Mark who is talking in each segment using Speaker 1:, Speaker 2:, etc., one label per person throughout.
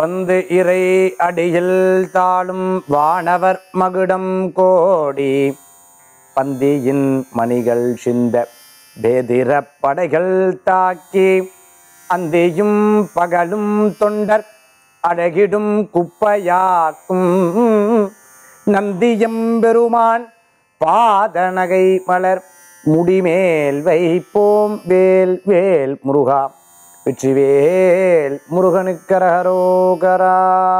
Speaker 1: வந்து இறை அடியில் தாளும் வானவர் மகுடம் கோடி பந்தியின் மணிகள் சிந்த பேதிர படைகள் தாக்கி அந்தியும் பகலும் தொண்டர் அழகிடும் குப்பையாக்கும் நந்தியம் பெருமான் பாதநகை மலர் முடிமேல் வைப்போம் வேல் வேல் முருகா வெற்றிவேல் முருகனுக்கரகரோகரா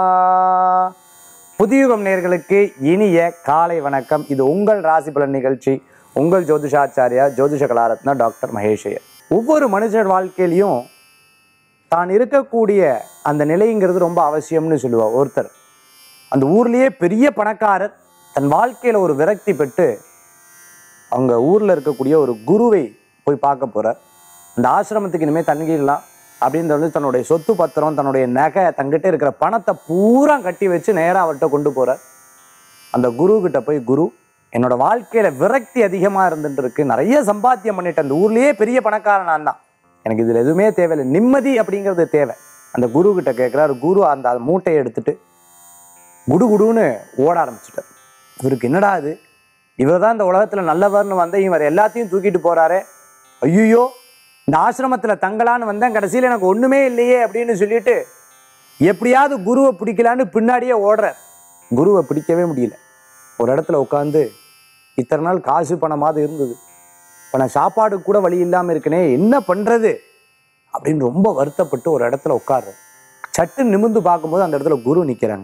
Speaker 1: புதியுகம் நேர்களுக்கு இனிய காலை வணக்கம் இது உங்கள் ராசி பலன் நிகழ்ச்சி உங்கள் ஜோதிஷாச்சாரியா ஜோதிஷ கலாரத்னா டாக்டர் மகேஷையர் ஒவ்வொரு மனுஷர் வாழ்க்கையிலையும் தான் இருக்கக்கூடிய அந்த நிலைங்கிறது ரொம்ப அவசியம்னு சொல்லுவா ஒருத்தர் அந்த ஊர்லயே பெரிய பணக்காரர் தன் வாழ்க்கையில ஒரு விரக்தி பெற்று அவங்க ஊர்ல இருக்கக்கூடிய ஒரு குருவை போய் பார்க்க போறார் அந்த ஆசிரமத்துக்கு இனிமேல் தங்கிடலாம் அப்படின்னு வந்து தன்னுடைய சொத்து பத்திரம் தன்னுடைய நகை தங்கிட்ட இருக்கிற பணத்தை பூரா கட்டி வச்சு நேராக அவர்கிட்ட கொண்டு போறார் அந்த குரு கிட்ட போய் குரு என்னோட வாழ்க்கையில விரக்தி அதிகமா இருந்துட்டு இருக்கு நிறைய சம்பாத்தியம் பண்ணிட்டேன் அந்த ஊர்லயே பெரிய பணக்காரன் நான் தான் எனக்கு இதுல எதுவுமே தேவையில்லை நிம்மதி அப்படிங்கிறது தேவை அந்த குரு கிட்ட கேட்கிறாரு குரு அந்த அந்த மூட்டையை எடுத்துட்டு குடு குடுன்னு ஓட ஆரம்பிச்சிட்டார் இவருக்கு என்னடா இது இவர் தான் இந்த உலகத்துல நல்லவர்னு வந்த இவர் எல்லாத்தையும் தூக்கிட்டு போறாரே ஐயோ இந்த ஆசிரமத்துல தங்கலான்னு வந்தேன் கடைசியில் எனக்கு ஒண்ணுமே இல்லையே அப்படின்னு சொல்லிட்டு எப்படியாவது குருவை பிடிக்கலான்னு பின்னாடியே ஓடுறார் குருவை பிடிக்கவே முடியல ஒரு இடத்துல உட்காந்து இத்தனை நாள் காசு பணமாவது இருந்தது இப்போ நான் சாப்பாடு கூட வழி இல்லாமல் இருக்கனே என்ன பண்ணுறது அப்படின்னு ரொம்ப வருத்தப்பட்டு ஒரு இடத்துல உட்கார்றார் சட்டு நிமிர்ந்து பார்க்கும்போது அந்த இடத்துல குரு நிற்கிறாங்க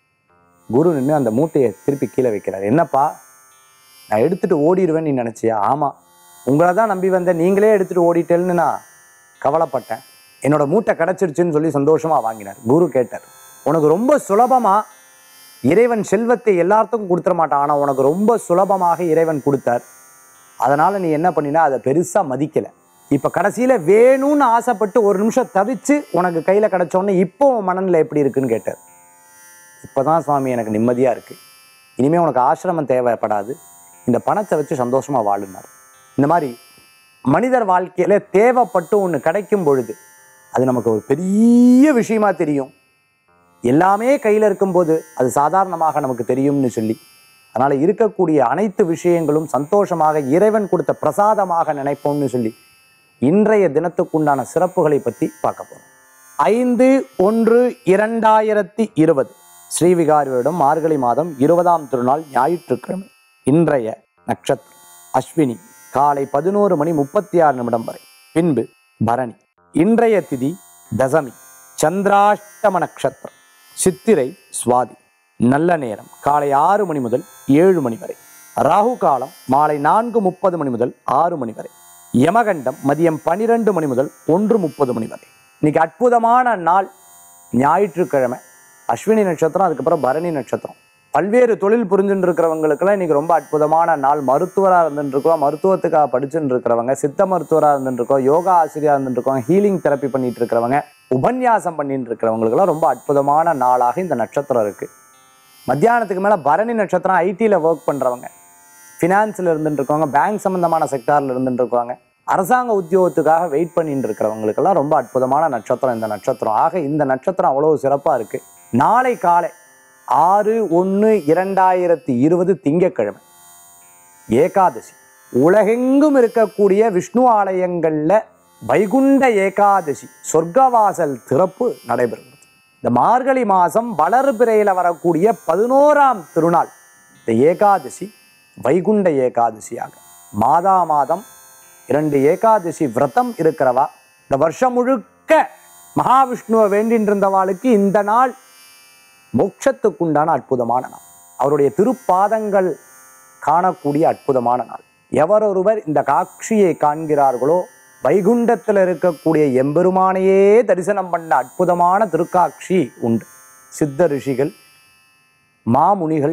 Speaker 1: குரு நின்று அந்த மூட்டையை திருப்பி கீழே வைக்கிறார் என்னப்பா நான் எடுத்துட்டு ஓடிடுவேன்னு நீ நினச்சியா ஆமாம் உங்களை தான் நம்பி வந்தேன் நீங்களே எடுத்துட்டு ஓடிட்டேன்னு நான் கவலைப்பட்டேன் என்னோட மூட்டை கிடச்சிருச்சுன்னு சொல்லி சந்தோஷமா வாங்கினார் குரு கேட்டார் உனக்கு ரொம்ப சுலபமா இறைவன் செல்வத்தை எல்லாத்துக்கும் கொடுத்துட மாட்டான் ஆனால் உனக்கு ரொம்ப சுலபமாக இறைவன் கொடுத்தார் அதனால நீ என்ன பண்ணினா அதை பெருசா மதிக்கல இப்ப கடைசியில வேணும்னு ஆசைப்பட்டு ஒரு நிமிஷம் தவிச்சு உனக்கு கையில கிடைச்சோடனே இப்போ உன் மனநிலை எப்படி இருக்குன்னு கேட்டார் இப்போதான் சுவாமி எனக்கு நிம்மதியா இருக்கு இனிமே உனக்கு ஆசிரமம் தேவைப்படாது இந்த பணத்தை வச்சு சந்தோஷமா வாழுனார் இந்த மாதிரி மனிதர் வாழ்க்கையில தேவைப்பட்டு ஒன்று கிடைக்கும் பொழுது அது நமக்கு ஒரு பெரிய விஷயமா தெரியும் எல்லாமே கையில் இருக்கும்போது அது சாதாரணமாக நமக்கு தெரியும்னு சொல்லி அதனால இருக்கக்கூடிய அனைத்து விஷயங்களும் சந்தோஷமாக இறைவன் கொடுத்த பிரசாதமாக நினைப்போம்னு சொல்லி இன்றைய தினத்துக்குண்டான சிறப்புகளை பற்றி பார்க்க போறோம் ஐந்து ஒன்று இரண்டாயிரத்தி இருபது ஸ்ரீவிகாரியிடம் மார்கழி மாதம் இருபதாம் திருநாள் ஞாயிற்றுக்கிழமை இன்றைய நட்சத்திரம் அஸ்வினி காலை பதினோரு மணி முப்பத்தி ஆறு நிமிடம் வரை பின்பு பரணி இன்றைய திதி தசமி சந்திராஷ்டம நட்சத்திரம் சித்திரை சுவாதி நல்ல நேரம் காலை ஆறு மணி முதல் ஏழு மணி வரை ராகு காலம் மாலை நான்கு முப்பது மணி முதல் ஆறு மணி வரை யமகண்டம் மதியம் பனிரெண்டு மணி முதல் ஒன்று முப்பது மணி வரை இன்னைக்கு அற்புதமான நாள் ஞாயிற்றுக்கிழமை அஸ்வினி நட்சத்திரம் அதுக்கப்புறம் பரணி நட்சத்திரம் பல்வேறு தொழில் புரிஞ்சுட்டு இருக்கிறவங்களுக்கெல்லாம் இன்னைக்கு ரொம்ப அற்புதமான நாள் மருத்துவராக இருந்துட்டு இருக்கோம் மருத்துவத்துக்காக படிச்சுட்டு இருக்கிறவங்க சித்த மருத்துவராக இருந்துட்டு இருக்கோம் யோகா ஆசிரியராக இருந்துட்டு இருக்கோம் ஹீலிங் தெரப்பி பண்ணிட்டு இருக்கிறவங்க உபன்யாசம் பண்ணிட்டு இருக்கிறவங்களுக்கெல்லாம் ரொம்ப அற்புதமான நாளாக இந்த நட்சத்திரம் இருக்கு மத்தியானத்துக்கு மேலே பரணி நட்சத்திரம் ஐடியில் ஒர்க் பண்ணுறவங்க ஃபினான்ஸில் இருந்துட்டு இருக்கவங்க பேங்க் சம்மந்தமான செக்டாரில் இருந்துட்டு இருக்கவங்க அரசாங்க உத்தியோகத்துக்காக வெயிட் பண்ணிட்டு இருக்கிறவங்களுக்கெல்லாம் ரொம்ப அற்புதமான நட்சத்திரம் இந்த நட்சத்திரம் ஆக இந்த நட்சத்திரம் அவ்வளோ சிறப்பாக இருக்கு நாளை காலை ஆறு ஒன்று இரண்டாயிரத்தி இருபது திங்கட்கிழமை ஏகாதசி உலகெங்கும் இருக்கக்கூடிய விஷ்ணு ஆலயங்கள்ல வைகுண்ட ஏகாதசி சொர்க்கவாசல் திறப்பு நடைபெறுகிறது இந்த மார்கழி மாதம் வளர்பிறையில் வரக்கூடிய பதினோராம் திருநாள் இந்த ஏகாதசி வைகுண்ட ஏகாதசியாக மாதா மாதம் இரண்டு ஏகாதசி விரதம் இருக்கிறவா இந்த வருஷம் முழுக்க மகாவிஷ்ணுவை வேண்டின்னு இருந்தவாளுக்கு இந்த நாள் மோட்சத்துக்குண்டான அற்புதமான நாள் அவருடைய திருப்பாதங்கள் காணக்கூடிய அற்புதமான நாள் எவரொருவர் இந்த காட்சியை காண்கிறார்களோ வைகுண்டத்தில் இருக்கக்கூடிய எம்பெருமானையே தரிசனம் பண்ண அற்புதமான திருக்காட்சி உண்டு சித்த ரிஷிகள் மாமுனிகள்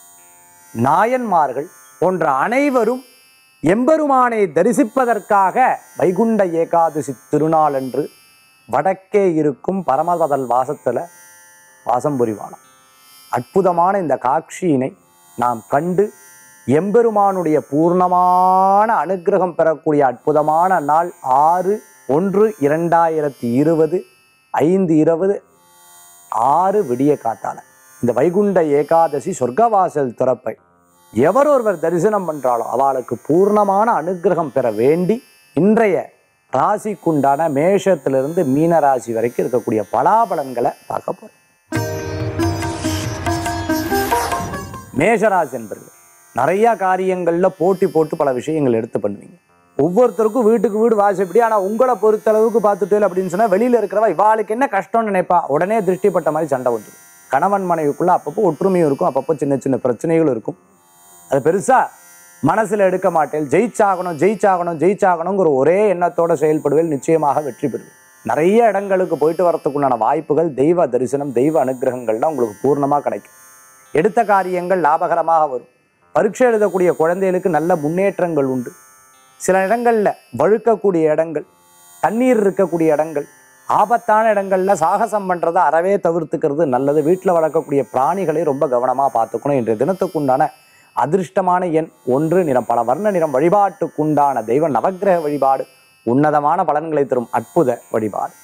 Speaker 1: நாயன்மார்கள் போன்ற அனைவரும் எம்பெருமானை தரிசிப்பதற்காக வைகுண்ட ஏகாதசி திருநாளன்று வடக்கே இருக்கும் பரமபதல் வாசத்துல வாசம் புரிவானாம் அற்புதமான இந்த காட்சியினை நாம் கண்டு எம்பெருமானுடைய பூர்ணமான அனுக்கிரகம் பெறக்கூடிய அற்புதமான நாள் ஆறு ஒன்று இரண்டாயிரத்தி இருபது ஐந்து இருபது ஆறு விடிய காத்தால இந்த வைகுண்ட ஏகாதசி சொர்க்கவாசல் திறப்பை எவர் ஒருவர் தரிசனம் பண்றாளோ அவளுக்கு பூர்ணமான அனுக்கிரகம் பெற வேண்டி இன்றைய ராசிக்குண்டான மேஷத்திலிருந்து மீன ராசி வரைக்கும் இருக்கக்கூடிய பலாபலன்களை பார்க்க போறோம் மேஷராசி என்பர்கள் நிறைய காரியங்கள்ல போட்டி போட்டு பல விஷயங்கள் எடுத்து பண்ணுவீங்க ஒவ்வொருத்தருக்கும் வீட்டுக்கு வீடு வாசப்படி ஆனா உங்களை பொறுத்த அளவுக்கு பார்த்துட்டு அப்படின்னு சொன்னா வெளியில இருக்கிறவா இவாளுக்கு என்ன கஷ்டம்னு நினைப்பா உடனே திருஷ்டிப்பட்ட மாதிரி சண்டை வந்துடும் கணவன் மனைவிக்குள்ள அப்பப்போ ஒற்றுமையும் இருக்கும் அப்பப்போ சின்ன சின்ன பிரச்சனைகளும் இருக்கும் அது பெருசா மனசுல எடுக்க மாட்டேன் ஜெயிச்சாகணும் ஜெயிச்சாகணும் ஜெயிச்சாகணுங்கிற ஒரே எண்ணத்தோட செயல்படுவேன் நிச்சயமாக வெற்றி பெறுவேன் நிறைய இடங்களுக்கு போயிட்டு வரத்துக்குண்டான வாய்ப்புகள் தெய்வ தரிசனம் தெய்வ அனுகிரகங்கள்லாம் உங்களுக்கு பூர்ணமா கிடைக்கும் எடுத்த காரியங்கள் லாபகரமாக வரும் பரீட்சை எழுதக்கூடிய குழந்தைகளுக்கு நல்ல முன்னேற்றங்கள் உண்டு சில இடங்கள்ல வழுக்கக்கூடிய இடங்கள் தண்ணீர் இருக்கக்கூடிய இடங்கள் ஆபத்தான இடங்கள்ல சாகசம் பண்றதை அறவே தவிர்த்துக்கிறது நல்லது வீட்டில் வளர்க்கக்கூடிய பிராணிகளை ரொம்ப கவனமா பார்த்துக்கணும் இன்றைய தினத்துக்குண்டான அதிர்ஷ்டமான எண் ஒன்று நிறம் பல வர்ண நிறம் வழிபாட்டுக்குண்டான தெய்வ நவக்கிரக வழிபாடு உன்னதமான பலன்களை தரும் அற்புத வழிபாடு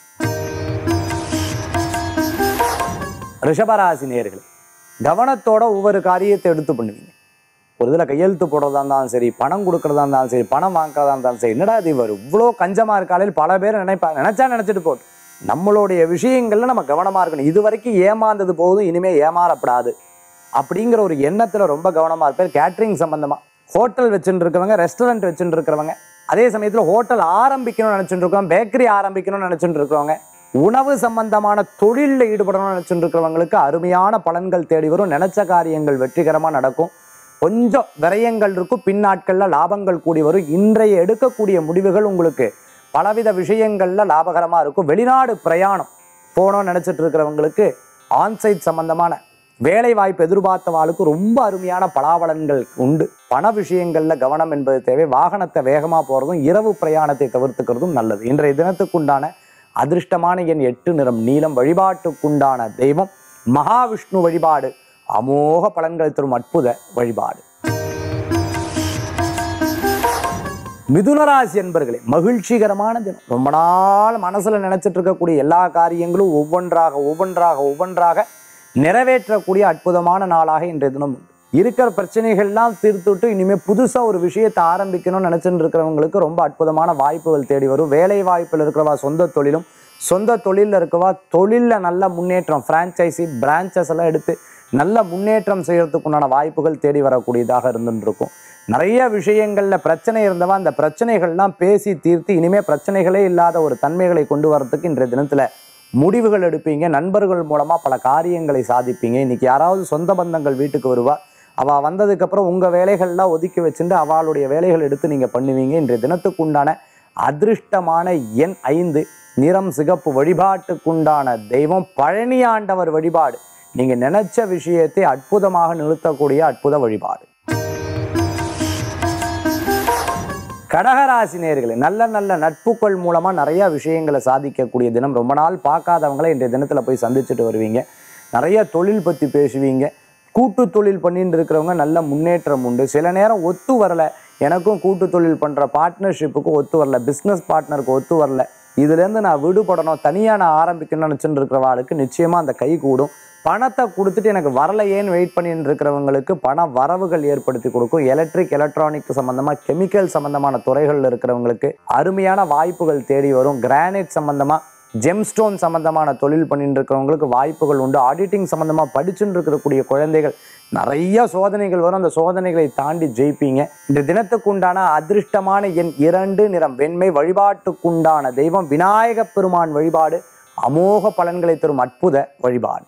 Speaker 1: ரிஷபராசி நேயர்களே கவனத்தோட ஒவ்வொரு காரியத்தை எடுத்து பண்ணுவீங்க ஒரு இதில் கையெழுத்து போடுறதா இருந்தாலும் சரி பணம் கொடுக்கறதா இருந்தாலும் சரி பணம் வாங்குறதா இருந்தாலும் சரி என்னடா இது இவர் இவ்வளோ கஞ்சமா இருக்காலையில் பல பேர் நினைப்பாங்க நினைச்சா நினைச்சிட்டு போட்டு நம்மளுடைய விஷயங்கள்ல நம்ம கவனமா இருக்கணும் இது வரைக்கும் ஏமாந்தது போதும் இனிமே ஏமாறப்படாது அப்படிங்கிற ஒரு எண்ணத்துல ரொம்ப கவனமா இருப்பார் கேட்ரிங் சம்பந்தமா ஹோட்டல் வச்சுட்டு இருக்கிறவங்க ரெஸ்டாரண்ட் வச்சுட்டு இருக்கிறவங்க அதே சமயத்துல ஹோட்டல் ஆரம்பிக்கணும்னு நினைச்சிட்டு இருக்கோம் பேக்கரி ஆரம்பிக்கணும்னு நினைச்சிட்டு இருக்கிறவங்க உணவு சம்பந்தமான தொழிலில் ஈடுபடணும்னு நினைச்சிட்டு இருக்கிறவங்களுக்கு அருமையான பலன்கள் தேடி வரும் நினைச்ச காரியங்கள் வெற்றிகரமா நடக்கும் கொஞ்சம் விரயங்கள் இருக்கும் பின்னாட்கள்ல லாபங்கள் கூடி வரும் இன்றைய எடுக்கக்கூடிய முடிவுகள் உங்களுக்கு பலவித விஷயங்கள்ல லாபகரமா இருக்கும் வெளிநாடு பிரயாணம் போகணும்னு நினைச்சிட்டு இருக்கிறவங்களுக்கு ஆன்சைட் சம்பந்தமான வேலை வாய்ப்பு எதிர்பார்த்தவாளுக்கு ரொம்ப அருமையான பலாபலன்கள் உண்டு பண விஷயங்கள்ல கவனம் என்பது தேவை வாகனத்தை வேகமா போறதும் இரவு பிரயாணத்தை தவிர்த்துக்கிறதும் நல்லது இன்றைய தினத்துக்குண்டான அதிர்ஷ்டமான எண் எட்டு நிறம் நீலம் வழிபாட்டுக்குண்டான தெய்வம் மகாவிஷ்ணு வழிபாடு அமோக பலன்கள் தரும் அற்புத வழிபாடு மிதுனராசி என்பர்களே மகிழ்ச்சிகரமான தினம் ரொம்ப நாள் மனசுல நினைச்சிட்டு இருக்கக்கூடிய எல்லா காரியங்களும் ஒவ்வொன்றாக ஒவ்வொன்றாக ஒவ்வொன்றாக நிறைவேற்றக்கூடிய அற்புதமான நாளாக இன்றைய தினம் உண்டு இருக்கிற பிரச்சனைகள்லாம் தீர்த்துட்டு இனிமே புதுசா ஒரு விஷயத்தை ஆரம்பிக்கணும்னு நினைச்சிட்டு இருக்கிறவங்களுக்கு ரொம்ப அற்புதமான வாய்ப்புகள் தேடி வரும் வேலை வாய்ப்பில் இருக்கிறவா சொந்த தொழிலும் சொந்த தொழிலில் இருக்கவா தொழிலில் நல்ல முன்னேற்றம் ஃப்ரான்ச்சைசி பிரான்ச்சஸ் எல்லாம் எடுத்து நல்ல முன்னேற்றம் செய்யறதுக்குண்டான வாய்ப்புகள் தேடி வரக்கூடியதாக இருந்துட்டு இருக்கும் நிறைய விஷயங்கள்ல பிரச்சனை இருந்தவா அந்த பிரச்சனைகள்லாம் பேசி தீர்த்து இனிமே பிரச்சனைகளே இல்லாத ஒரு தன்மைகளை கொண்டு வரதுக்கு இன்றைய தினத்துல முடிவுகள் எடுப்பீங்க நண்பர்கள் மூலமா பல காரியங்களை சாதிப்பீங்க இன்னைக்கு யாராவது சொந்த பந்தங்கள் வீட்டுக்கு வருவா அவ வந்ததுக்கு அப்புறம் உங்க வேலைகள்லாம் ஒதுக்கி வச்சுட்டு அவளுடைய வேலைகள் எடுத்து நீங்க பண்ணுவீங்க இன்றைய தினத்துக்குண்டான அதிர்ஷ்டமான எண் ஐந்து நிறம் சிகப்பு வழிபாட்டுக்குண்டான தெய்வம் பழனி ஆண்டவர் வழிபாடு நீங்க நினைச்ச விஷயத்தை அற்புதமாக நிறுத்தக்கூடிய அற்புத வழிபாடு கடகராசி நேர்களே நல்ல நல்ல நட்புக்கள் மூலமா நிறைய விஷயங்களை சாதிக்கக்கூடிய தினம் ரொம்ப நாள் பார்க்காதவங்கள இன்றைய தினத்துல போய் சந்திச்சுட்டு வருவீங்க நிறைய தொழில் பத்தி பேசுவீங்க கூட்டு தொழில் பண்ணிட்டு இருக்கிறவங்க நல்ல முன்னேற்றம் உண்டு சில நேரம் ஒத்து வரல எனக்கும் கூட்டு தொழில் பண்ற பார்ட்னர்ஷிப்புக்கு ஒத்து வரல பிஸ்னஸ் பார்ட்னருக்கு ஒத்து வரல இதுலேருந்து நான் விடுபடணும் தனியாக நான் ஆரம்பிக்கணும்னு நினச்சிட்டு இருக்கிறவாளுக்கு நிச்சயமாக அந்த கை கூடும் பணத்தை கொடுத்துட்டு எனக்கு வரலையேன்னு வெயிட் பண்ணிட்டு இருக்கிறவங்களுக்கு பண வரவுகள் ஏற்படுத்தி கொடுக்கும் எலக்ட்ரிக் எலக்ட்ரானிக் சம்பந்தமாக கெமிக்கல் சம்பந்தமான துறைகளில் இருக்கிறவங்களுக்கு அருமையான வாய்ப்புகள் தேடி வரும் கிரானைட் சம்பந்தமாக ஜெம்ஸ்டோன் சம்பந்தமான தொழில் பண்ணிட்டு இருக்கிறவங்களுக்கு வாய்ப்புகள் உண்டு ஆடிட்டிங் சம்பந்தமாக படிச்சுட்டு இருக்கக்கூடிய குழந்தைகள் நிறைய சோதனைகள் வரும் அந்த சோதனைகளை தாண்டி ஜெயிப்பீங்க இந்த தினத்துக்குண்டான அதிர்ஷ்டமான எண் இரண்டு நிறம் வெண்மை வழிபாட்டுக்குண்டான தெய்வம் விநாயக பெருமான் வழிபாடு அமோக பலன்களை தரும் அற்புத வழிபாடு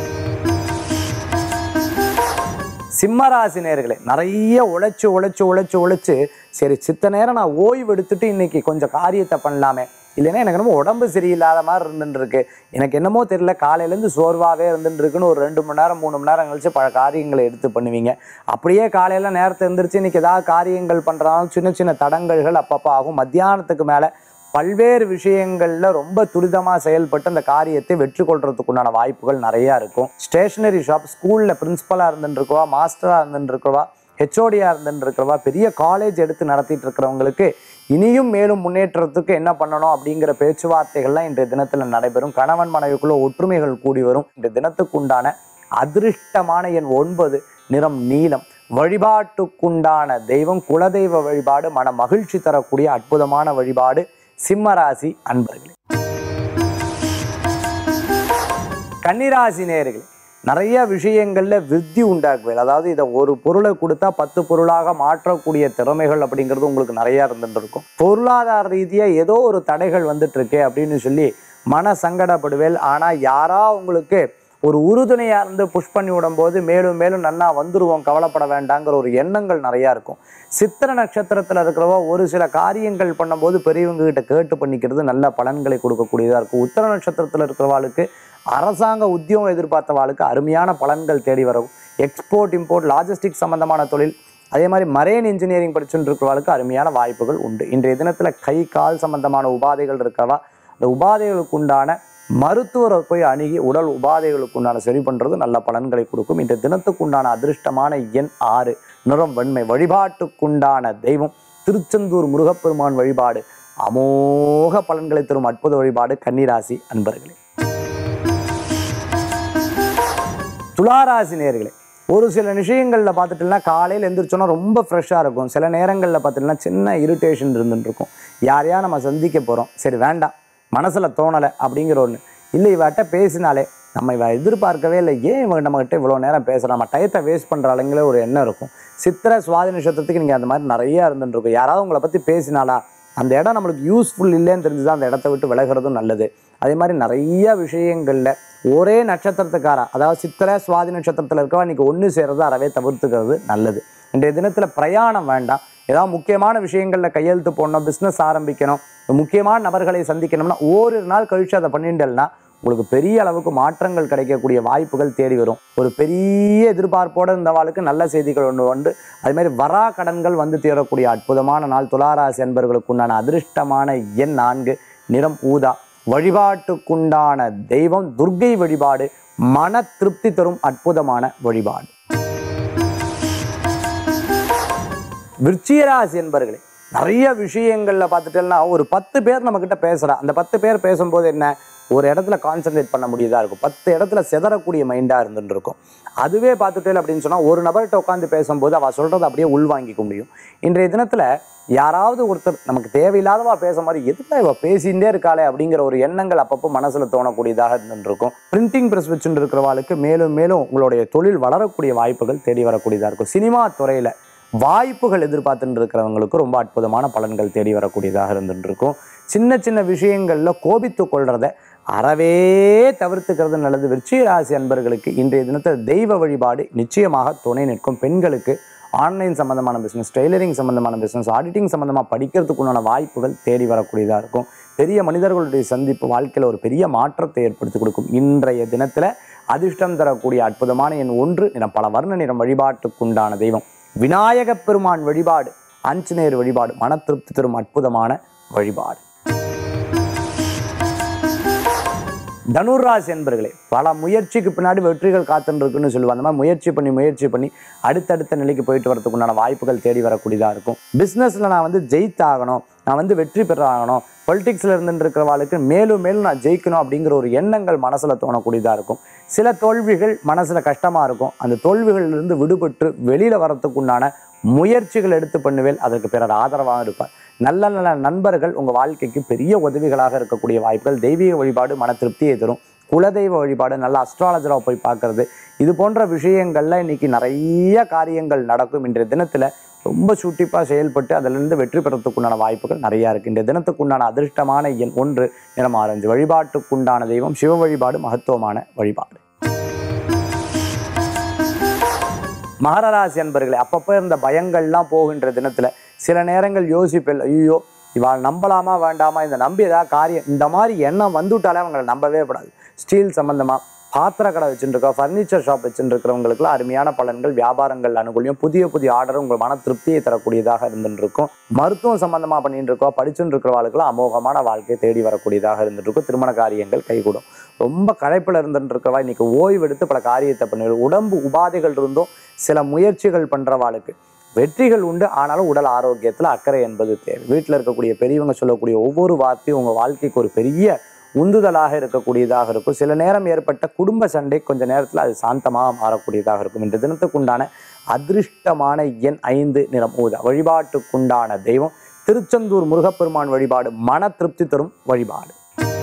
Speaker 1: சிம்மராசி நேர்களே நிறைய உழைச்சு உழைச்சு உழைச்சு உழைச்சு சரி சித்த நேரம் நான் ஓய்வு எடுத்துட்டு இன்னைக்கு கொஞ்சம் காரியத்தை பண்ணலாமே இல்லைன்னா எனக்கு என்னமோ உடம்பு சரியில்லாத மாதிரி இருந்துட்டு இருக்கு எனக்கு என்னமோ தெரியல காலையிலேருந்து சோர்வாகவே இருந்துட்டு இருக்குன்னு ஒரு ரெண்டு மணி நேரம் மூணு மணி நேரம் கழிச்சு பல காரியங்களை எடுத்து பண்ணுவீங்க அப்படியே காலையில் நேரத்தை எழுந்திரிச்சு இன்னைக்கு ஏதாவது காரியங்கள் பண்ணுறாலும் சின்ன சின்ன தடங்கல்கள் அப்பப்போ ஆகும் மத்தியானத்துக்கு மேலே பல்வேறு விஷயங்கள்ல ரொம்ப துரிதமா செயல்பட்டு அந்த காரியத்தை வெற்றி கொள்றதுக்குண்டான வாய்ப்புகள் நிறைய இருக்கும் ஸ்டேஷனரி ஷாப் ஸ்கூல்ல பிரின்சிபலா இருந்துட்டு இருக்கவா மாஸ்டரா இருந்துட்டு இருக்கவா ஹெச்ஓடியா இருந்துட்டு இருக்கிறவா பெரிய காலேஜ் எடுத்து நடத்திட்டு இருக்கிறவங்களுக்கு இனியும் மேலும் முன்னேற்றத்துக்கு என்ன பண்ணணும் அப்படிங்கிற பேச்சுவார்த்தைகள்லாம் இன்றைய தினத்தில் நடைபெறும் கணவன் மனைவிக்குள்ள ஒற்றுமைகள் கூடி வரும் இன்றைய தினத்துக்கு உண்டான அதிர்ஷ்டமான எண் ஒன்பது நிறம் நீலம் வழிபாட்டுக்குண்டான தெய்வம் குலதெய்வ வழிபாடு மன மகிழ்ச்சி தரக்கூடிய அற்புதமான வழிபாடு சிம்மராசி அன்பர்களே கன்னிராசி நேயர்களே நிறைய விஷயங்கள்ல விருத்தி உண்டாக்குவேன் அதாவது இதை ஒரு பொருளை கொடுத்தா பத்து பொருளாக மாற்றக்கூடிய திறமைகள் அப்படிங்கிறது உங்களுக்கு நிறைய இருந்துட்டு இருக்கும் பொருளாதார ரீதியா ஏதோ ஒரு தடைகள் வந்துட்டு இருக்கே அப்படின்னு சொல்லி மன சங்கடப்படுவேல் ஆனா யாரா உங்களுக்கு ஒரு உறுதுணையா இருந்து புஷ் பண்ணி விடும்போது மேலும் மேலும் நன்னா வந்துருவோம் கவலைப்பட வேண்டாங்கிற ஒரு எண்ணங்கள் நிறைய இருக்கும் சித்திர நட்சத்திரத்துல இருக்கிறவ ஒரு சில காரியங்கள் பண்ணும்போது பெரியவங்க கிட்ட கேட்டு பண்ணிக்கிறது நல்ல பலன்களை கொடுக்கக்கூடியதா இருக்கும் உத்தர நட்சத்திரத்துல இருக்கிறவாளுக்கு அரசாங்க உத்தியோகம் எதிர்பார்த்தவாளுக்கு அருமையான பலன்கள் தேடி வரும் எக்ஸ்போர்ட் இம்போர்ட் லாஜிஸ்டிக் சம்பந்தமான தொழில் அதே மாதிரி மரேன் இன்ஜினியரிங் படிச்சுட்டு இருக்கிறவளுக்கு அருமையான வாய்ப்புகள் உண்டு இன்றைய தினத்துல கை கால் சம்பந்தமான உபாதைகள் இருக்கவா அந்த உபாதைகளுக்கு உண்டான மருத்துவரை போய் அணுகி உடல் உபாதைகளுக்கு உண்டான சரி பண்றது நல்ல பலன்களை கொடுக்கும் இன்றைய தினத்துக்கு உண்டான அதிர்ஷ்டமான எண் ஆறு நிறம் வெண்மை வழிபாட்டுக்குண்டான தெய்வம் திருச்செந்தூர் முருகப்பெருமான் வழிபாடு அமோக பலன்களை தரும் அற்புத வழிபாடு கன்னிராசி அன்பர்களே துளாராசி நேர்களே ஒரு சில விஷயங்களில் பார்த்துட்டுனா காலையில் எந்திரிச்சோன்னா ரொம்ப ஃப்ரெஷ்ஷாக இருக்கும் சில நேரங்களில் பார்த்துட்டுனா சின்ன இரிட்டேஷன் இருந்துட்டு இருக்கும் யாரையா நம்ம சந்திக்க போகிறோம் சரி வேண்டாம் மனசில் தோணலை அப்படிங்கிற ஒன்று இல்லை இவட்ட பேசினாலே நம்ம இவ எதிர்பார்க்கவே இல்லை ஏன் இவங்க நம்மகிட்ட இவ்வளோ நேரம் பேசுகிறோம் நம்ம டயத்தை வேஸ்ட் பண்ணுற ஆளுங்களே ஒரு எண்ணம் இருக்கும் சித்திரை சுவாதி நட்சத்திரத்துக்கு நீங்கள் அந்த மாதிரி நிறையா இருந்துட்டு இருக்கும் யாராவது உங்களை பற்றி பேசினாலா அந்த இடம் நம்மளுக்கு யூஸ்ஃபுல் இல்லைன்னு தெரிஞ்சுதான் அந்த இடத்த விட்டு விலகிறதும் நல்லது அதே மாதிரி நிறைய விஷயங்களில் ஒரே நட்சத்திரத்துக்காரா அதாவது சித்திரை சுவாதி நட்சத்திரத்தில் இருக்கவா இன்னைக்கு ஒன்று சேர்றதை அறவே தவிர்த்துக்கிறது நல்லது இன்றைய தினத்தில் பிரயாணம் வேண்டாம் ஏதாவது முக்கியமான விஷயங்களில் கையெழுத்து போடணும் பிஸ்னஸ் ஆரம்பிக்கணும் முக்கியமான நபர்களை சந்திக்கணும்னா ஓரிரு நாள் கழிச்சு அதை பண்ணிட்டேன்னா உங்களுக்கு பெரிய அளவுக்கு மாற்றங்கள் கிடைக்கக்கூடிய வாய்ப்புகள் தேடி வரும் ஒரு பெரிய எதிர்பார்ப்போடு இருந்தவாளுக்கு நல்ல செய்திகள் ஒன்று உண்டு அதே மாதிரி வரா கடன்கள் வந்து தேரக்கூடிய அற்புதமான நாள் துளாராசி என்பவர்களுக்கு உண்டான அதிர்ஷ்டமான எண் நான்கு நிறம் ஊதா வழிபாட்டுக்குண்டான தெய்வம் துர்க்கை வழிபாடு மன திருப்தி தரும் அற்புதமான வழிபாடு விருச்சிகராசி என்பர்களே நிறைய விஷயங்கள்ல பார்த்துட்டேன்னா ஒரு பத்து பேர் நம்ம கிட்ட பேசுறா அந்த பத்து பேர் பேசும்போது என்ன ஒரு இடத்துல கான்சென்ட்ரேட் பண்ண முடியதா இருக்கும் பத்து இடத்துல செதறக்கூடிய மைண்டா இருந்துட்டு இருக்கும் அதுவே பார்த்துட்டேன் அப்படின்னு சொன்னா ஒரு நபர்கிட்ட உட்காந்து பேசும்போது அவ சொல்றதை அப்படியே உள்வாங்கிக்க முடியும் இன்றைய தினத்துல யாராவது ஒருத்தர் நமக்கு தேவையில்லாதவா பேச மாதிரி எதுக்கு இவ பேசிகிட்டே இருக்காளே அப்படிங்கிற ஒரு எண்ணங்கள் அப்பப்போ மனசுல தோணக்கூடியதாக இருந்துட்டு இருக்கும் பிரிண்டிங் ப்ரெஸ் வச்சுட்டு இருக்கிறவாளுக்கு மேலும் மேலும் உங்களுடைய தொழில் வளரக்கூடிய வாய்ப்புகள் தேடி வரக்கூடியதா இருக்கும் சினிமா துறையில வாய்ப்புகள் எதிர்பார்த்துட்டு இருக்கிறவங்களுக்கு ரொம்ப அற்புதமான பலன்கள் தேடி வரக்கூடியதாக இருந்துட்டு இருக்கும் சின்ன சின்ன விஷயங்கள்ல கோபித்து கொள்றத அறவே தவிர்த்துக்கிறது நல்லது விருச்சிக ராசி அன்பர்களுக்கு இன்றைய தினத்தில் தெய்வ வழிபாடு நிச்சயமாக துணை நிற்கும் பெண்களுக்கு ஆன்லைன் சம்பந்தமான பிஸ்னஸ் டெய்லரிங் சம்பந்தமான பிஸ்னஸ் ஆடிட்டிங் சம்பந்தமாக படிக்கிறதுக்குண்டான வாய்ப்புகள் தேடி வரக்கூடியதாக இருக்கும் பெரிய மனிதர்களுடைய சந்திப்பு வாழ்க்கையில் ஒரு பெரிய மாற்றத்தை ஏற்படுத்தி கொடுக்கும் இன்றைய தினத்தில் அதிர்ஷ்டம் தரக்கூடிய அற்புதமான எண் ஒன்று நிறம் பல வர்ண நிறம் வழிபாட்டுக்குண்டான தெய்வம் விநாயகப் பெருமான் வழிபாடு ஆஞ்சநேயர் வழிபாடு மன திருப்தி தரும் அற்புதமான வழிபாடு தனுராசி என்பர்களே பல முயற்சிக்கு பின்னாடி வெற்றிகள் காத்துன்னு இருக்குன்னு சொல்லுவாங்க அந்த மாதிரி முயற்சி பண்ணி முயற்சி பண்ணி அடுத்தடுத்த நிலைக்கு போயிட்டு வரதுக்கு உண்டான வாய்ப்புகள் தேடி வரக்கூடியதாக இருக்கும் பிஸ்னஸில் நான் வந்து ஜெயித்தாகணும் நான் வந்து வெற்றி பெற ஆகணும் பொலிட்டிக்ஸில் இருந்துட்டு இருக்கிறவாளுக்கு மேலும் மேலும் நான் ஜெயிக்கணும் அப்படிங்கிற ஒரு எண்ணங்கள் மனசில் தோணக்கூடியதாக இருக்கும் சில தோல்விகள் மனசில் கஷ்டமாக இருக்கும் அந்த தோல்விகளிலிருந்து விடுபட்டு வெளியில் வரத்துக்கு உண்டான முயற்சிகள் எடுத்து பண்ணுவேல் அதற்கு பிறர் ஆதரவாக இருப்பார் நல்ல நல்ல நண்பர்கள் உங்கள் வாழ்க்கைக்கு பெரிய உதவிகளாக இருக்கக்கூடிய வாய்ப்புகள் தெய்வீக வழிபாடு மன திருப்தியை தரும் குலதெய்வ வழிபாடு நல்ல அஸ்ட்ராலஜராக போய் பார்க்கறது இது போன்ற விஷயங்கள்ல இன்னைக்கு நிறைய காரியங்கள் நடக்கும் இன்றைய தினத்தில் ரொம்ப சுட்டிப்பாக செயல்பட்டு அதிலிருந்து வெற்றி பெறத்துக்குண்டான வாய்ப்புகள் நிறையா இருக்குது இந்த தினத்துக்குண்டான அதிர்ஷ்டமான எண் ஒன்று நிறம் ஆரஞ்சு வழிபாட்டுக்குண்டான தெய்வம் சிவ வழிபாடு மகத்துவமான வழிபாடு மகரராசி அன்பர்களே அப்பப்போ இருந்த பயங்கள்லாம் போகின்ற தினத்துல சில நேரங்கள் யோசிப்பில் ஐயோ இவாள் நம்பலாமா வேண்டாமா இந்த நம்பி ஏதாவது காரியம் இந்த மாதிரி எண்ணம் வந்துவிட்டாலே அவங்களை நம்பவே கூடாது ஸ்டீல் சம்பந்தமா பாத்திர கடை வச்சுருக்கோம் ஃபர்னிச்சர் ஷாப் வச்சுருக்கிறவங்களுக்குலாம் அருமையான பலன்கள் வியாபாரங்கள் அனுகூலியம் புதிய புதிய ஆர்டர் உங்கள் மன திருப்தியை தரக்கூடியதாக இருந்துட்டு இருக்கும் மருத்துவம் சம்பந்தமாக பண்ணிட்டு இருக்கோம் படிச்சுட்டு இருக்கிறவர்களுக்குலாம் அமோகமான வாழ்க்கையை தேடி வரக்கூடியதாக இருந்துட்டு இருக்கும் திருமண காரியங்கள் கைகூடும் ரொம்ப களைப்பில் இருந்துட்டு இருக்கவா இன்னைக்கு ஓய்வு எடுத்து பல காரியத்தை பண்ணுவது உடம்பு உபாதைகள் இருந்தும் சில முயற்சிகள் பண்றவாளுக்கு வெற்றிகள் உண்டு ஆனாலும் உடல் ஆரோக்கியத்தில் அக்கறை என்பது தேவை வீட்டில் இருக்கக்கூடிய பெரியவங்க சொல்லக்கூடிய ஒவ்வொரு வார்த்தையும் உங்கள் வாழ்க்கைக்கு ஒரு பெரிய உந்துதலாக இருக்கக்கூடியதாக இருக்கும் சில நேரம் ஏற்பட்ட குடும்ப சண்டை கொஞ்ச நேரத்தில் அது சாந்தமாக மாறக்கூடியதாக இருக்கும் இன்று தினத்துக்குண்டான அதிர்ஷ்டமான எண் ஐந்து நிறம் ஊதா வழிபாட்டுக்குண்டான தெய்வம் திருச்செந்தூர் முருகப்பெருமான் வழிபாடு மன திருப்தி தரும் வழிபாடு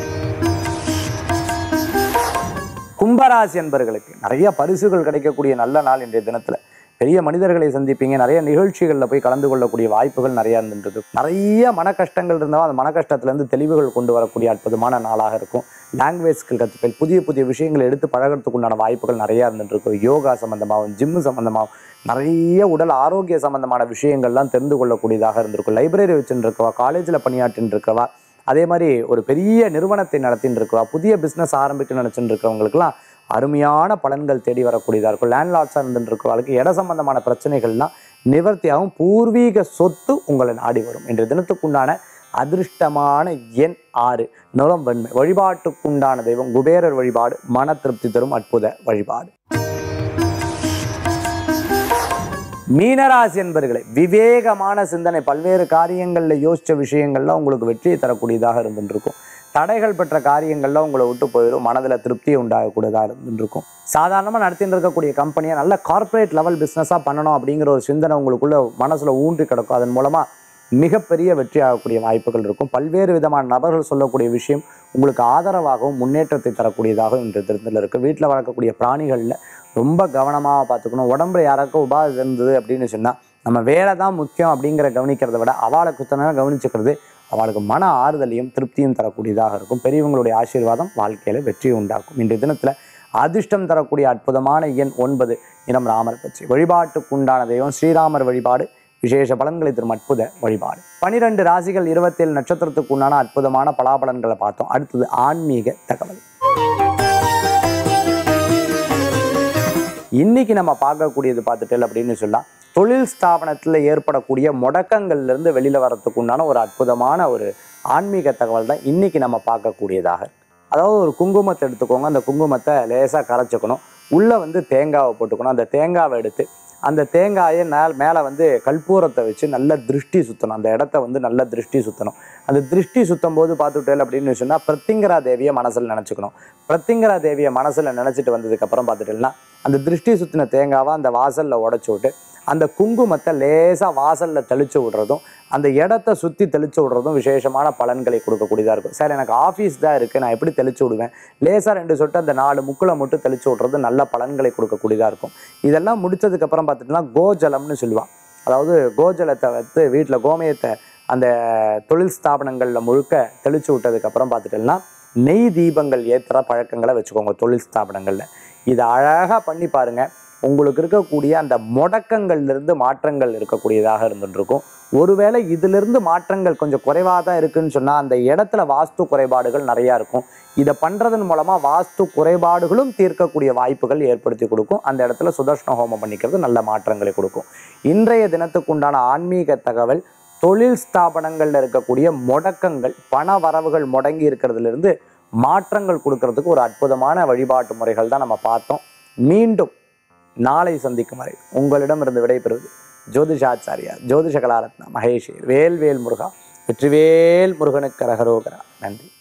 Speaker 1: கும்பராசி என்பர்களுக்கு நிறைய பரிசுகள் கிடைக்கக்கூடிய நல்ல நாள் இன்றைய தினத்தில் பெரிய மனிதர்களை சந்திப்பீங்க நிறைய நிகழ்ச்சிகளில் போய் கலந்து கொள்ளக்கூடிய வாய்ப்புகள் நிறைய இருந்துருக்கு நிறைய மன கஷ்டங்கள் இருந்தாலும் அந்த மன கஷ்டத்துலேருந்து தெளிவுகள் கொண்டு வரக்கூடிய அற்புதமான நாளாக இருக்கும் லாங்குவேஜ் ஸ்கில் கற்றுப்பேன் புதிய புதிய விஷயங்களை எடுத்து பழகிறதுக்கு உண்டான வாய்ப்புகள் நிறையா இருந்துருக்கு யோகா சம்மந்தமாகவும் ஜிம்மு சம்மந்தமாகவும் நிறைய உடல் ஆரோக்கிய சம்மந்தமான விஷயங்கள்லாம் தெரிந்து கொள்ளக்கூடியதாக இருந்திருக்கும் லைப்ரரி வச்சுட்டு இருக்கவா காலேஜில் பணியாற்றின்னு இருக்கவா அதே மாதிரி ஒரு பெரிய நிறுவனத்தை நடத்தின்னு இருக்கவா புதிய பிஸ்னஸ் ஆரம்பிக்க நினச்சிட்டு இருக்கிறவங்களுக்குலாம் அருமையான பலன்கள் தேடி வரக்கூடியதாக இருக்கும் லேண்ட்லார்ட்ஸாக இருந்துட்டு இருக்கிறவங்களுக்கு இட சம்பந்தமான பிரச்சனைகள்லாம் நிவர்த்தியாகும் பூர்வீக சொத்து உங்களை நாடி வரும் இன்றைய தினத்துக்குண்டான அதிர்ஷ்டமான எண் ஆறு நிறம் வெண்மை வழிபாட்டுக்குண்டான தெய்வம் குபேரர் வழிபாடு மன திருப்தி தரும் அற்புத வழிபாடு மீனராசி என்பர்களை விவேகமான சிந்தனை பல்வேறு காரியங்களில் யோசித்த விஷயங்கள்லாம் உங்களுக்கு வெற்றியை தரக்கூடியதாக இருந்துருக்கும் தடைகள் பெற்ற காரியங்கள்லாம் உங்களை விட்டு போயிடும் மனதில் திருப்தியை உண்டாகக்கூடியதாக இருந்துருக்கும் சாதாரணமாக நடத்திட்டு இருக்கக்கூடிய கம்பெனியை நல்ல கார்ப்பரேட் லெவல் பிஸ்னஸாக பண்ணணும் அப்படிங்கிற ஒரு சிந்தனை உங்களுக்குள்ள மனசில் ஊன்றி கிடக்கும் அதன் மூலமாக மிகப்பெரிய வெற்றி ஆகக்கூடிய வாய்ப்புகள் இருக்கும் பல்வேறு விதமான நபர்கள் சொல்லக்கூடிய விஷயம் உங்களுக்கு ஆதரவாகவும் முன்னேற்றத்தை தரக்கூடியதாகவும் இன்று திருத்தத்தில் இருக்குது வீட்டில் வளர்க்கக்கூடிய பிராணிகளில் ரொம்ப கவனமாக பார்த்துக்கணும் உடம்புல யாராக்கும் உபாதை இருந்தது அப்படின்னு சொன்னால் நம்ம வேலை தான் முக்கியம் அப்படிங்கிற கவனிக்கிறத விட அவளை குத்தனாக கவனிச்சுக்கிறது அவளுக்கு மன ஆறுதலையும் திருப்தியும் தரக்கூடியதாக இருக்கும் பெரியவங்களுடைய ஆசீர்வாதம் வாழ்க்கையில் வெற்றியை உண்டாக்கும் இன்றைய தினத்தில் அதிர்ஷ்டம் தரக்கூடிய அற்புதமான எண் ஒன்பது இனம் ராமர் பற்றி வழிபாட்டுக்குண்டான தெய்வம் ஸ்ரீராமர் வழிபாடு விசேஷ பலன்களை தரும் அற்புத வழிபாடு பனிரெண்டு ராசிகள் இருபத்தேழு நட்சத்திரத்துக்கு உண்டான அற்புதமான பலாபலன்களை பார்த்தோம் அடுத்தது ஆன்மீக தகவல் இன்னைக்கு நம்ம பார்க்கக்கூடியது பார்த்துட்டேன் அப்படின்னு சொல்லலாம் தொழில் ஸ்தாபனத்தில் ஏற்படக்கூடிய முடக்கங்கள்ல இருந்து வெளியில வரதுக்கு உண்டான ஒரு அற்புதமான ஒரு ஆன்மீக தகவல் தான் இன்னைக்கு நம்ம பார்க்கக்கூடியதாக இருக்கு. அதாவது ஒரு குங்குமத்தை எடுத்துக்கோங்க அந்த குங்குமத்தை லேசாக கரைச்சிக்கணும் உள்ளே வந்து தேங்காவை போட்டுக்கணும் அந்த தேங்காவை எடுத்து அந்த தேங்காயை மேல் மேலே வந்து கற்பூரத்தை வச்சு நல்ல திருஷ்டி சுற்றணும் அந்த இடத்த வந்து நல்ல திருஷ்டி சுற்றணும் அந்த திருஷ்டி சுத்தும் போது பார்த்துட்டேன் அப்படின்னு சொன்னால் பிரத்திங்கரா தேவியை மனசில் நினச்சிக்கணும் பிரத்திங்கரா தேவியை மனசில் நினச்சிட்டு வந்ததுக்கப்புறம் பார்த்துட்டேன்னா அந்த திருஷ்டி சுற்றின தேங்காவை அந்த வாசலில் உடச்சி விட்டு அந்த குங்குமத்தை லேசாக வாசலில் தெளிச்சு விடுறதும் அந்த இடத்த சுற்றி தெளிச்சு விடுறதும் விசேஷமான பலன்களை கொடுக்கக்கூடியதாக இருக்கும் சார் எனக்கு ஆஃபீஸ் தான் இருக்குது நான் எப்படி தெளிச்சு விடுவேன் லேசாக ரெண்டு சொட்டு அந்த நாலு முக்கில் மட்டும் தெளிச்சு விடுறது நல்ல பலன்களை கொடுக்கக்கூடியதாக இருக்கும் இதெல்லாம் முடிச்சதுக்கப்புறம் பார்த்துட்டோம்னா கோஜலம்னு சொல்லுவாள் அதாவது கோஜலத்தை வந்து வீட்டில் கோமயத்தை அந்த தொழில் ஸ்தாபனங்களில் முழுக்க தெளிச்சு விட்டதுக்கப்புறம் பார்த்துட்டோம்னா நெய் தீபங்கள் ஏற்றுற பழக்கங்களை வச்சுக்கோங்க தொழில் ஸ்தாபனங்களில் இதை அழகாக பண்ணி பாருங்க உங்களுக்கு இருக்கக்கூடிய அந்த முடக்கங்கள்லேருந்து மாற்றங்கள் இருக்கக்கூடியதாக இருந்துட்டு இருக்கும் ஒருவேளை இதிலிருந்து மாற்றங்கள் கொஞ்சம் குறைவாக தான் இருக்குன்னு சொன்னால் அந்த இடத்துல வாஸ்து குறைபாடுகள் நிறையா இருக்கும் இதை பண்ணுறதன் மூலமாக வாஸ்து குறைபாடுகளும் தீர்க்கக்கூடிய வாய்ப்புகள் ஏற்படுத்தி கொடுக்கும் அந்த இடத்துல சுதர்ஷ்ண ஹோமம் பண்ணிக்கிறது நல்ல மாற்றங்களை கொடுக்கும் இன்றைய தினத்துக்குண்டான ஆன்மீக தகவல் தொழில் ஸ்தாபனங்களில் இருக்கக்கூடிய முடக்கங்கள் பண வரவுகள் முடங்கி இருக்கிறதுலேருந்து மாற்றங்கள் கொடுக்கறதுக்கு ஒரு அற்புதமான வழிபாட்டு முறைகள் தான் நம்ம பார்த்தோம் மீண்டும் நாளை சந்திக்கும் வரை உங்களிடமிருந்து விடைபெறுவது ஜோதிஷாச்சாரியா ஜோதிஷ கலாரத்னா மகேஷ் வேல்வேல் முருகா வெற்றிவேல் முருகனுக்கு ரகரோகரா நன்றி